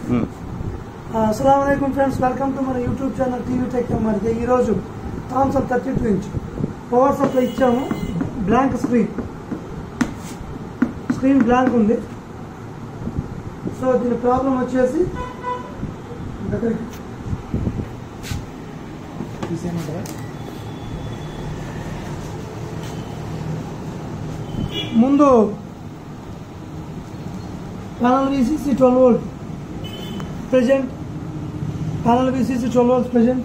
అస్సలం friends welcome to మన YouTube channel TV tech మరి ఈరోజు Thomson thirty two inch power supply ఇచ్చాము బ్లాంక్ స్క్రీన్ స్క్రీన్ బ్లాంక్ ఉంది సో దీని ప్రాబ్లం వచ్చేసి దగ్గరికి ముందు panel VCC twelve volt present panel VCC 12 volts present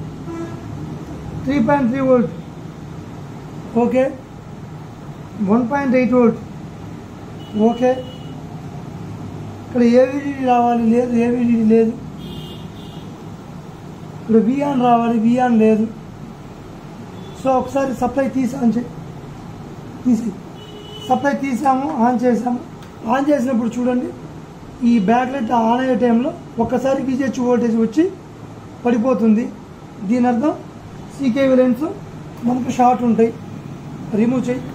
3.3 volt okay 1.8 volt okay ఇక్కడ ఏవిడి రావాలి లేదు ఏవిడి లేదు ఇక్కడ విఆన్ రావాలి విఆన్ లేదు సో ఒకసారి సప్లై తీసి ఆన్ చే తీసి సప్లై తీసాము ఆన్ చేసాము ఆన్ చేసినప్పుడు చూడండి ఈ బ్యాక్ లైట్ ఆన్ అయ్యే టైంలో ఒక్కసారి విజిహెచ్ వోల్టేజ్ వచ్చి పడిపోతుంది దీని అర్థం సీకేవీ లైన్స్ మనకు షార్ట్ ఉంటాయి రిమూవ్ చేయి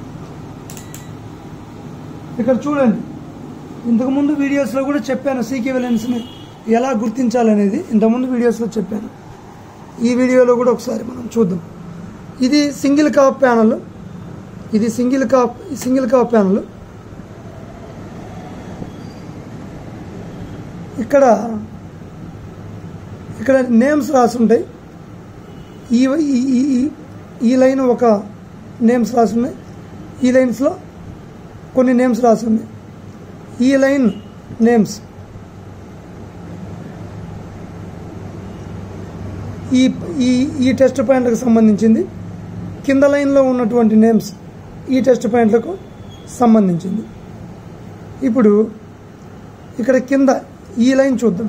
ఇక్కడ చూడండి ఇంతకుముందు వీడియోస్లో కూడా చెప్పాను సీకేవీ లెన్స్ని ఎలా గుర్తించాలనేది ఇంతకుముందు వీడియోస్లో చెప్పాను ఈ వీడియోలో కూడా ఒకసారి మనం చూద్దాం ఇది సింగిల్ కాప్ ప్యానల్ ఇది single cap single cap panel ఇక్కడ ఇక్కడ నేమ్స్ రాసి ఉంటాయి ఈ ఈ- ఈ- ఈ- ఈ లైన్ ఒక నేమ్స్ రాసి ఉన్నాయి ఈ లైన్స్లో కొన్ని నేమ్స్ రాసి ఉన్నాయి ఈ లైన్ నేమ్స్ ఈ ఈ ఈ టెస్ట్ పాయింట్లకు సంబంధించింది కింద లైన్లో ఉన్నటువంటి నేమ్స్ ఈ టెస్ట్ పాయింట్లకు సంబంధించింది ఇప్పుడు ఇక్కడ కింద ఈ లైన్ చూద్దాం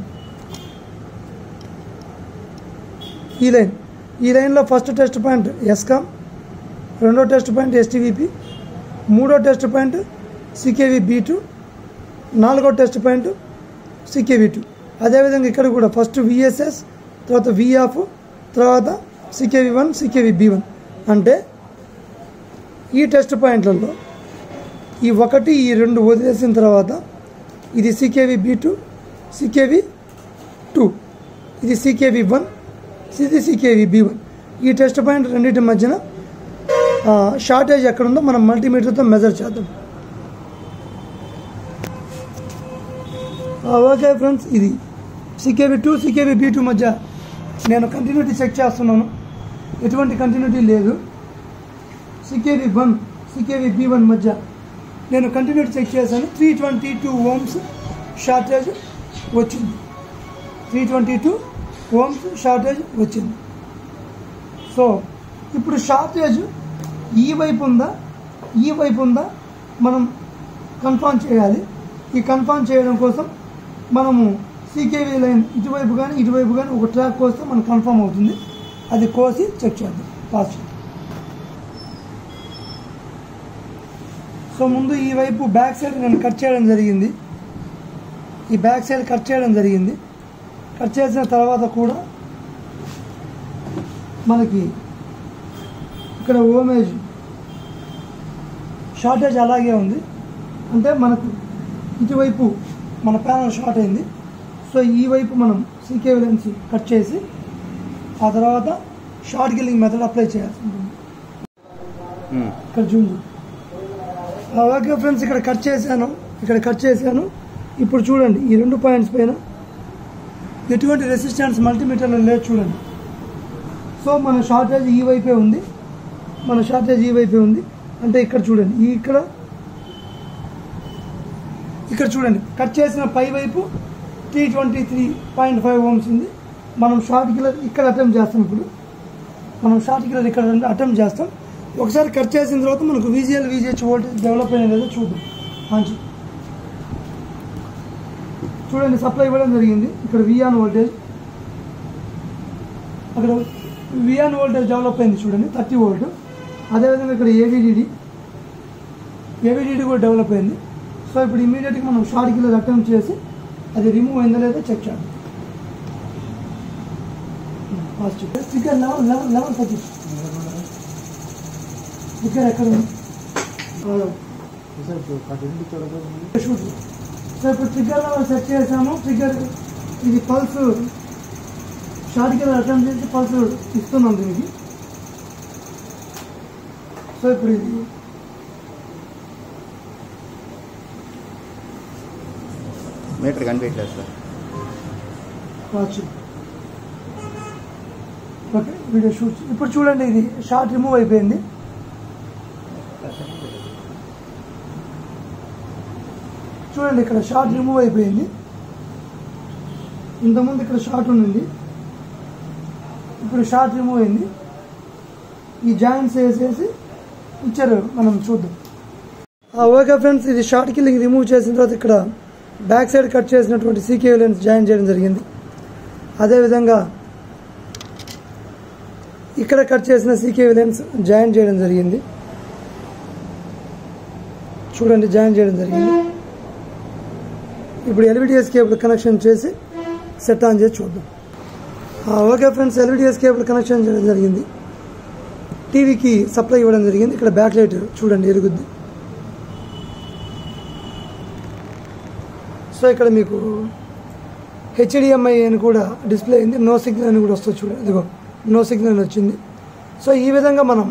ఈ లైన్ ఈ లైన్లో ఫస్ట్ టెస్ట్ పాయింట్ ఎస్కామ్ రెండో టెస్ట్ పాయింట్ ఎస్టీవీపీ మూడో test point CKV B two నాలుగో టెస్ట్ పాయింట్ సికేవి టూ అదేవిధంగా ఇక్కడ కూడా ఫస్ట్ విఎస్ఎస్ తర్వాత విఆఫ్ తర్వాత CKV one CKV B one అంటే ఈ టెస్ట్ పాయింట్లలో ఈ ఒకటి ఈ రెండు వదిలేసిన తర్వాత ఇది CKV B two CKV two ఇది సికేవి వన్ ఇది సికేవి బి వన్ ఈ టెస్ట్ పాయింట్ రెండింటి మధ్యన ఆ, షార్టేజ్ ఎక్కడ ఉందో మనం మల్టీమీటర్తో మెజర్ చేద్దాం ఆ, ఓకే ఫ్రెండ్స్ ఇది CKV two CKV B two మధ్య నేను కంటిన్యూటీ చెక్ చేస్తున్నాను ఎటువంటి కంటిన్యూటీ లేదు CKV one CKV B one మధ్య నేను కంటిన్యూటీ చెక్ చేశాను three twenty two ohms shortage వచ్చింది three twenty two ohms shortage వచ్చింది సో ఇప్పుడు షార్టేజ్ ఈ వైపు ఉందా ఈ వైపు ఉందా మనం కన్ఫర్మ్ చేయాలి ఈ కన్ఫర్మ్ చేయడం కోసం మనము సీకేవీ లైన్ ఇటువైపు కానీ ఇటువైపు కానీ ఒక ట్రాక్ కోస్తే మనకు కన్ఫర్మ్ అవుతుంది అది కోసి చెక్ చేద్దాం ఫాస్ట్ సో ముందు ఈ వైపు బ్యాక్ సైడ్ నేను కట్ చేయడం జరిగింది ఈ బ్యాక్ సైడ్ కట్ చేయడం జరిగింది కట్ చేసిన తర్వాత కూడా మనకి ఇక్కడ ఓమేజ్ షార్టేజ్ అలాగే ఉంది అంటే మనకు ఇటువైపు మన ప్యానల్ షార్ట్ అయింది సో ఈ వైపు మనం సీకే లెన్స్ కట్ చేసి ఆ తర్వాత షార్ట్ గిల్లింగ్ మెథడ్ అప్లై చేయాల్సి ఉంటుంది ఇక్కడ జూమ్ చేయి. ఆ, ఓకే ఫ్రెండ్స్ ఇక్కడ కట్ చేశాను ఇక్కడ కట్ చేశాను ఇప్పుడు చూడండి ఈ రెండు పాయింట్స్ పైన ఎటువంటి రెసిస్టెన్స్ మల్టీమీటర్లో లేదు చూడండి సో మన షార్టేజ్ ఈ వైపే ఉంది మన షార్టేజ్ ఈ వైపే ఉంది అంటే ఇక్కడ చూడండి ఈ ఇక్కడ ఇక్కడ చూడండి కట్ చేసిన పై వైపు three twenty three point five ohms ఉంది మనం షార్ట్ కిలర్ ఇక్కడ అటెంప్ట్ చేస్తాం ఇప్పుడు మనం షార్ట్ కిలర్ ఇక్కడ అటెంప్ట్ చేస్తాం ఒకసారి కట్ చేసిన తర్వాత మనకు విజిఎల్ విజిహెచ్ వోల్టేజ్ డెవలప్ అయిన లేదో చూద్దాం మంచి చూడండి సప్లై ఇవ్వడం జరిగింది ఇక్కడ విఆన్ వోల్టేజ్ అక్కడ విఆన్ వోల్టేజ్ డెవలప్ అయింది చూడండి థర్టీ వోల్ట్ అదేవిధంగా ఇక్కడ ఏవిడిడి ఏవిడిడి కూడా డెవలప్ అయింది సో ఇప్పుడు ఇమీడియట్గా మనం షార్ట్ కిలర్ అటెంప్ట్ చేసి అది రిమూవ్ అయిందో లేదో చెక్ చేద్దాం positive sticker eleven eleven eleven thirty sticker ఎక్కడ ఉంది ఆ, సార్ ఇప్పుడు కంటిన్యూటీ చూడగా షూట్ సో ఇప్పుడు ట్రిగ్గర్ లెవెల్ సెట్ చేసాము ట్రిగ్గర్ ఇది పల్స్ షార్ట్ కింద అటెంప్ట్ చేసి పల్స్ ఇస్తున్నాం దీనికి సో ఇప్పుడు ఇది మీటర్ కనిపించలేదు sir watch okay video shoot ఇప్పుడు చూడండి ఇది షార్ట్ రిమూవ్ అయిపోయింది చూడండి ఇక్కడ షార్ట్ రిమూవ్ అయిపోయింది ఇంతకుముందు ఇక్కడ షార్ట్ ఉండింది ఇప్పుడు షార్ట్ రిమూవ్ అయింది ఈ జాయింట్స్ వేసేసి ఇచ్చారు మనం చూద్దాం ఓకే ఫ్రెండ్స్ ఇది షార్ట్ కిల్లింగ్ రిమూవ్ చేసిన తర్వాత ఇక్కడ బ్యాక్ సైడ్ కట్ చేసినటువంటి సీకే లెన్స్ జాయిన్ చేయడం జరిగింది అదేవిధంగా ఇక్కడ కట్ చేసిన సీకే లెన్స్ జాయిన్ చేయడం జరిగింది చూడండి జాయిన్ చేయడం జరిగింది ఇప్పుడు ఎల్విడిఎస్ కేబుల్ కనెక్షన్ చేసి సెట్ ఆన్ చేసి చూద్దాం ఆ, okay friends LVDS cable connection చేయడం జరిగింది టీవీకి సప్లై ఇవ్వడం జరిగింది ఇక్కడ బ్యాక్ లైట్ చూడండి ఎరుగుద్ది సో ఇక్కడ మీకు హెచ్డిఎంఐ అని కూడా డిస్ప్లే అయింది నో సిగ్నల్ అని కూడా వస్తుంది చూడండి ఇదిగో నో సిగ్నల్ అని వచ్చింది సో ఈ విధంగా మనం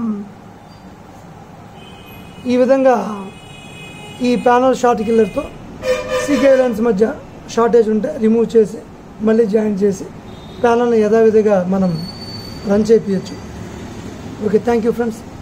ఈ విధంగా ఈ ప్యానల్ షార్ట్ కిల్లర్తో సీకే లైన్స్ మధ్య షార్టేజ్ ఉంటే రిమూవ్ చేసి మళ్ళీ జాయిన్ చేసి ప్యానల్ని యథావిధిగా మనం రన్ చేయించచ్చు ఓకే థ్యాంక్ యూ ఫ్రెండ్స్